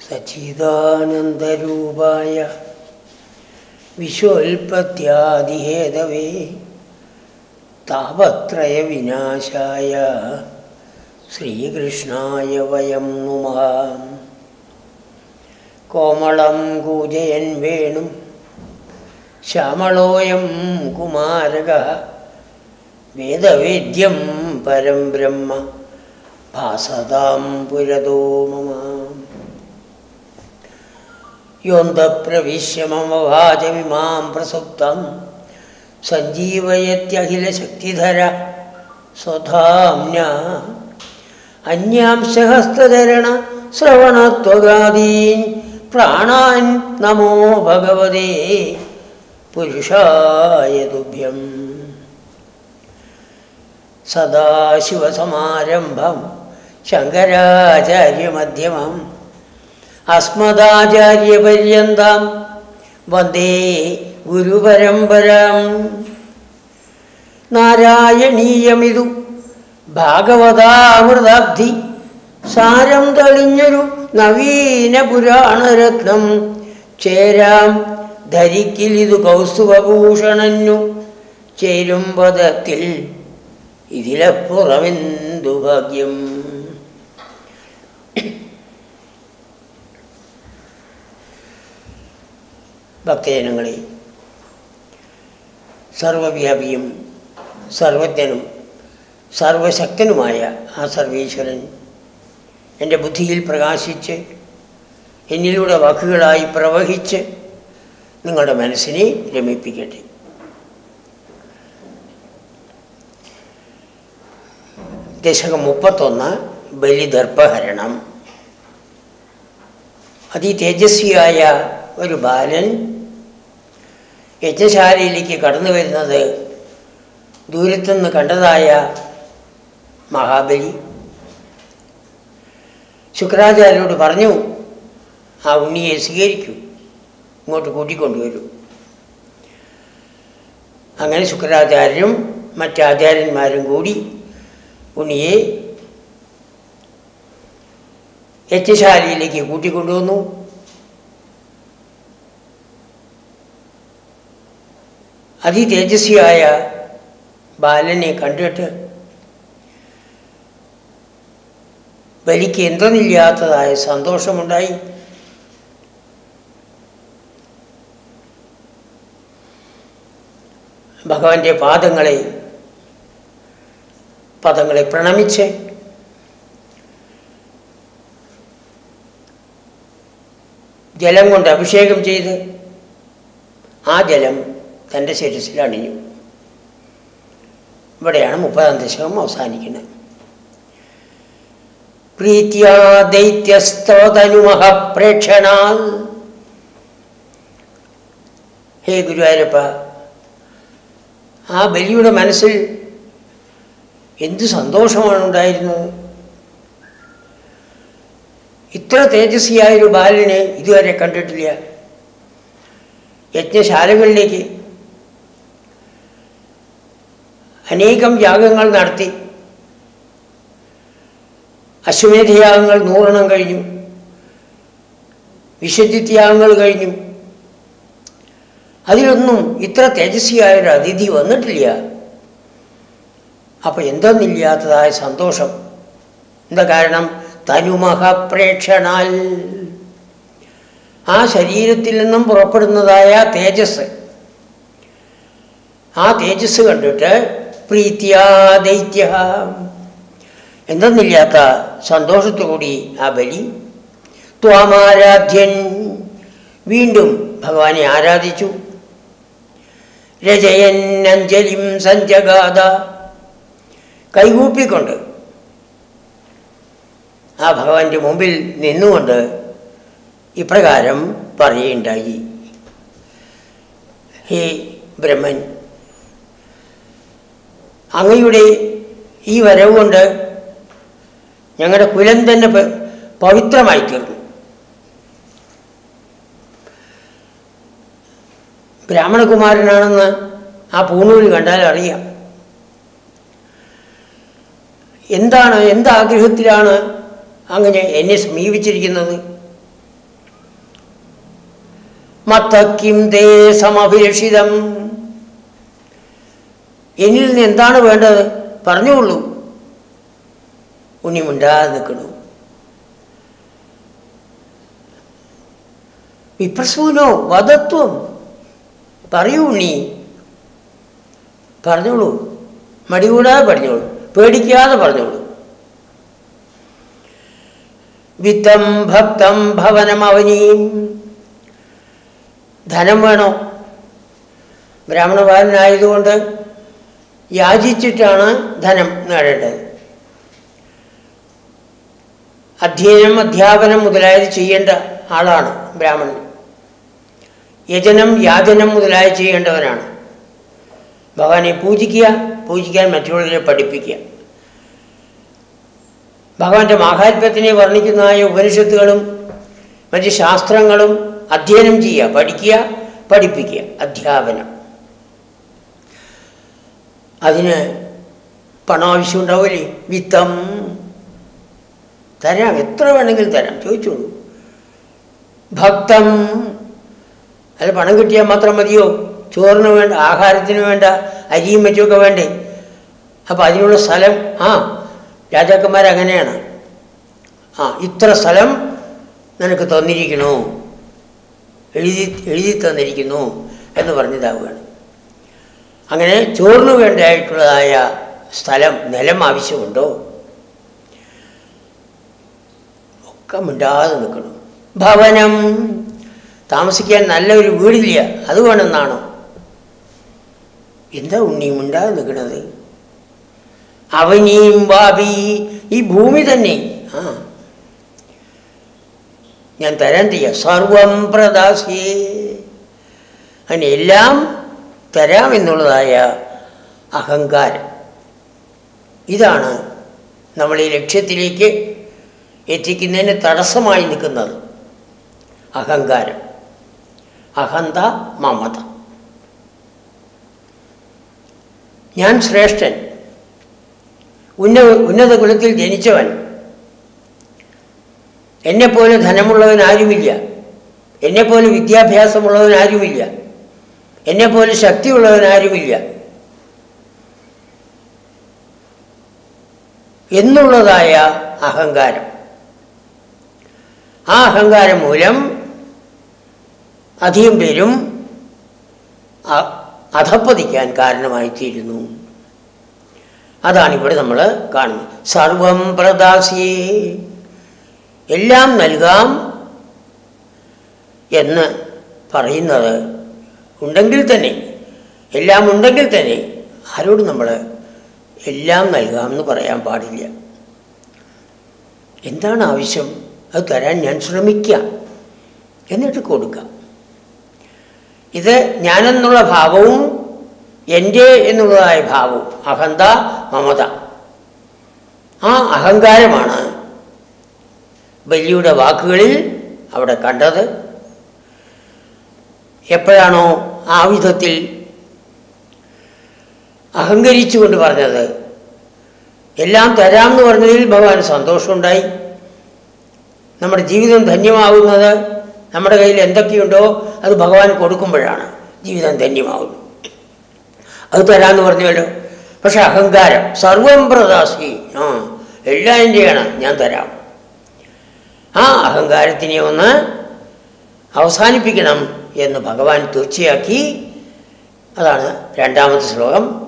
സച്ചിദാനന്ദരൂപായ വിശ്വോൽപത്യാദിഹേതവേ താപത്രയ വിനാശായ ശ്രീകൃഷ്ണായ വയം നുമ കോമളം കൂജയൻ വേണും ശ്യാമളോയം കുമാരക വേദവേദ്യം പരം ബ്രഹ്മ ഭാസതാം പുരതോ മമ യോന്തപ്രവിശ്യ മമ വാചമിമാം പ്രസുപ്തം സഞ്ജീവയത്യഖിലശക്തിധര സ്വധാമ്ന അന്യാംശഹസ്തധരണ ശ്രവണത്വഗാദീൻ പ്രാണാൻ നമോ ഭഗവതേ പുരുഷായ തുഭ്യം സദാശിവസമാരംഭം ശങ്കരാചാര്യമധ്യമം അസ്മദാചാര്യപര്യന്താം വന്ദേ ഗുരുപരമ്പരാം നാരായണീയമിതു ഭാഗവതാമൃതാബ്ധി സാരം തെളിഞ്ഞൊരു നവീന പുരാണരത്നം ചേരാം ധരിക്കിലിതു കൗസ്തുഭഭൂഷണന്നു ചേരും പദത്തിൽ ഇതിലപ്പുറമെന്തു ഭാഗ്യം ഭക്തജനങ്ങളെ സർവവ്യാപിയും സർവജ്ഞനും സർവശക്തനുമായ ആ സർവീശ്വരൻ എൻ്റെ ബുദ്ധിയിൽ പ്രകാശിച്ച് എന്നിലൂടെ വാക്കുകളായി പ്രവഹിച്ച് നിങ്ങളുടെ മനസ്സിനെ രമിപ്പിക്കട്ടെ ദശകം മുപ്പത്തൊന്ന് ബലിദർപ്പഹരണം അതിതേജസ്വിയായ ഒരു ബാലൻ യജ്ഞശാലയിലേക്ക് കടന്നു വരുന്നത് ദൂരത്തുനിന്ന് കണ്ടതായ മഹാബലി ശുക്രാചാര്യോട് പറഞ്ഞു ആ ഉണ്ണിയെ സ്വീകരിക്കൂ ഇങ്ങോട്ട് കൂട്ടിക്കൊണ്ടുവരൂ അങ്ങനെ ശുക്രാചാര്യരും മറ്റാചാര്യന്മാരും കൂടി ഉണ്ണിയെ യജ്ഞശാലയിലേക്ക് കൂട്ടിക്കൊണ്ടുവന്നു അതിതേജസ്വിയായ ബാലനെ കണ്ടിട്ട് ബലിക്ക് എന്തെന്നില്ലാത്തതായ സന്തോഷമുണ്ടായി ഭഗവാന്റെ പാദങ്ങളെ പദങ്ങളെ പ്രണമിച്ച് ജലം കൊണ്ട് അഭിഷേകം ചെയ്ത് ആ ജലം തൻ്റെ ശിരസിൽ അണിഞ്ഞു ഇവിടെയാണ് മുപ്പതാം ദശകം അവസാനിക്കുന്നത് പ്രീത്യാ ദൈത്യസ്തോതനുമഹ പ്രേക്ഷണാൽ ഹേ ഗുരുവായൂരപ്പ ആ ബലിയുടെ മനസ്സിൽ എന്ത് സന്തോഷമാണ് ഉണ്ടായിരുന്നത് ഇത്ര തേജസ്വിയായൊരു ബാലനെ ഇതുവരെ കണ്ടിട്ടില്ല യജ്ഞശാലകളിലേക്ക് അനേകം യാഗങ്ങൾ നടത്തി അശ്വമേധയാഗങ്ങൾ നൂറെണ്ണം കഴിഞ്ഞു വിശ്വജിത്യാഗങ്ങൾ കഴിഞ്ഞു അതിലൊന്നും ഇത്ര തേജസ്വിയായ ഒരു അതിഥി വന്നിട്ടില്ല അപ്പം എന്തെന്നില്ലാത്തതായ സന്തോഷം എന്താ കാരണം തനുമഹപ്രേക്ഷണാൽ ആ ശരീരത്തിൽ നിന്നും പുറപ്പെടുന്നതായ തേജസ് ആ തേജസ് കണ്ടിട്ട് പ്രീത്യാ ദൈത്യ എന്തെന്നില്ലാത്ത സന്തോഷത്തോടി ആ ബലി ത്വാമാരാധ്യൻ വീണ്ടും ഭഗവാനെ ആരാധിച്ചു രജയൻ അഞ്ജലിം സഞ്ജഗാത കൈകൂപ്പിക്കൊണ്ട് ആ ഭഗവാന്റെ മുമ്പിൽ നിന്നുകൊണ്ട് ഇപ്രകാരം പറയുണ്ടായി ഹേ ബ്രഹ്മൻ അങ്ങയുടെ ഈ വരവ് കൊണ്ട് ഞങ്ങളുടെ കുലം തന്നെ പ- പവിത്രമായി തീർന്നു ബ്രാഹ്മണകുമാരനാണെന്ന് ആ പൂണൂല് കണ്ടാൽ അറിയാം എന്താണ് എന്താഗ്രഹത്തിലാണ് അങ്ങനെ എന്നെ സമീപിച്ചിരിക്കുന്നത് മത്തക്കിം തേ സമഭിലഷിതം എന്നിൽ നിന്ന് എന്താണ് വേണ്ടത് പറഞ്ഞുകൊള്ളൂ ഉണ്ണി മിണ്ടാതെ നിൽക്കണു വിപ്രസൂനോ വധത്വം പറയൂ ഉണ്ണി പറഞ്ഞോളൂ മടികൂടാതെ പറഞ്ഞോളൂ പേടിക്കാതെ പറഞ്ഞോളൂ വിത്തം ഭക്തം ഭവനം അവനിയും ധനം വേണോ ബ്രാഹ്മണബാലനായതുകൊണ്ട് യാചിച്ചിട്ടാണ് ധനം നേടേണ്ടത് അധ്യയനം അധ്യാപനം മുതലായത് ചെയ്യേണ്ട ആളാണ് ബ്രാഹ്മണൻ യജനം യാചനം മുതലായത് ചെയ്യേണ്ടവനാണ് ഭഗവാനെ പൂജിക്കുക പൂജിക്കാൻ മറ്റുള്ളവരെ പഠിപ്പിക്കുക ഭഗവാന്റെ മാഹാത്മ്യത്തിനെ വർണ്ണിക്കുന്നതായ ഉപനിഷത്തുകളും മറ്റ് ശാസ്ത്രങ്ങളും അധ്യയനം ചെയ്യുക പഠിക്കുക പഠിപ്പിക്കുക അധ്യാപനം അതിന് പണം ആവശ്യം ഉണ്ടാവില്ലേ വിത്തം തരാം എത്ര വേണമെങ്കിലും തരാം ചോദിച്ചോളൂ ഭക്തം അത് പണം കിട്ടിയാൽ മാത്രം മതിയോ ചോറിന് വേണ്ട ആഹാരത്തിന് വേണ്ട അരിയും മറ്റുമൊക്കെ വേണ്ടേ അപ്പം അതിനുള്ള സ്ഥലം ആ രാജാക്കന്മാരങ്ങനെയാണ് ആ ഇത്ര സ്ഥലം നിനക്ക് തന്നിരിക്കണു എഴുതി എഴുതി തന്നിരിക്കുന്നു എന്ന് പറഞ്ഞതാവുകയാണ് അങ്ങനെ ചോറിന് വേണ്ടതായിട്ടുള്ളതായ സ്ഥലം നിലം ആവശ്യമുണ്ടോ ഒക്കെ മിണ്ടാതെ നിൽക്കണം ഭവനം താമസിക്കാൻ നല്ലൊരു വീടില്ല അത് വേണമെന്നാണോ എന്താ ഉണ്ണി മിണ്ടാതെ നിൽക്കണത് അവനിയും വാപി ഈ ഭൂമി തന്നെ ആ ഞാൻ തരാൻ ചെയ്യാം സർവം പ്രദാസിയേ അങ്ങനെ എല്ലാം തരാമെന്നുള്ളതായ അഹങ്കാരം ഇതാണ് നമ്മൾ ഈ ലക്ഷ്യത്തിലേക്ക് എത്തിക്കുന്നതിന് തടസ്സമായി നിൽക്കുന്നത് അഹങ്കാരം അഹന്ത മമത ഞാൻ ശ്രേഷ്ഠൻ ഉന്ന ഉന്നത കുലത്തിൽ ജനിച്ചവൻ എന്നെപ്പോലെ ധനമുള്ളവൻ ആരുമില്ല എന്നെപ്പോലെ വിദ്യാഭ്യാസമുള്ളവൻ ആരുമില്ല എന്നെപ്പോലെ ശക്തിയുള്ളവൻ ആരുമില്ല എന്നുള്ളതായ അഹങ്കാരം ആ അഹങ്കാരം മൂലം അധികം പേരും അ- അധപ്പതിക്കാൻ കാരണമായിത്തീരുന്നു അതാണ് ഇവിടെ നമ്മൾ കാണുന്നത് സർവം പ്രദാസിയേ എല്ലാം നൽകാം എന്ന് പറയുന്നത് ഉണ്ടെങ്കിൽ തന്നെ എല്ലാം ഉണ്ടെങ്കിൽ തന്നെ ആരോട് നമ്മൾ എല്ലാം നൽകാമെന്ന് പറയാൻ പാടില്ല എന്താണ് ആവശ്യം അത് തരാൻ ഞാൻ ശ്രമിക്കാം എന്നിട്ട് കൊടുക്കാം ഇത് ഞാനെന്നുള്ള ഭാവവും എൻ്റെ എന്നുള്ളതായ ഭാവവും അഹന്ത മമത ആ അഹങ്കാരമാണ് ബലിയുടെ വാക്കുകളിൽ അവിടെ കണ്ടത് എപ്പോഴാണോ ആ വിധത്തിൽ അഹങ്കരിച്ചുകൊണ്ട് പറഞ്ഞത് എല്ലാം തരാമെന്ന് പറഞ്ഞതിൽ ഭഗവാൻ സന്തോഷമുണ്ടായി നമ്മുടെ ജീവിതം ധന്യമാകുന്നത് നമ്മുടെ കയ്യിൽ എന്തൊക്കെയുണ്ടോ അത് ഭഗവാൻ കൊടുക്കുമ്പോഴാണ് ജീവിതം ധന്യമാകുന്നത് അത് തരാമെന്ന് പറഞ്ഞല്ലോ പക്ഷെ അഹങ്കാരം സർവം പ്രദാസി ആ എല്ലാം എൻ്റെയാണ് ഞാൻ തരാം ആ അഹങ്കാരത്തിനെ ഒന്ന് അവസാനിപ്പിക്കണം എന്ന് ഭഗവാൻ തീർച്ചയാക്കി അതാണ് രണ്ടാമത്തെ ശ്ലോകം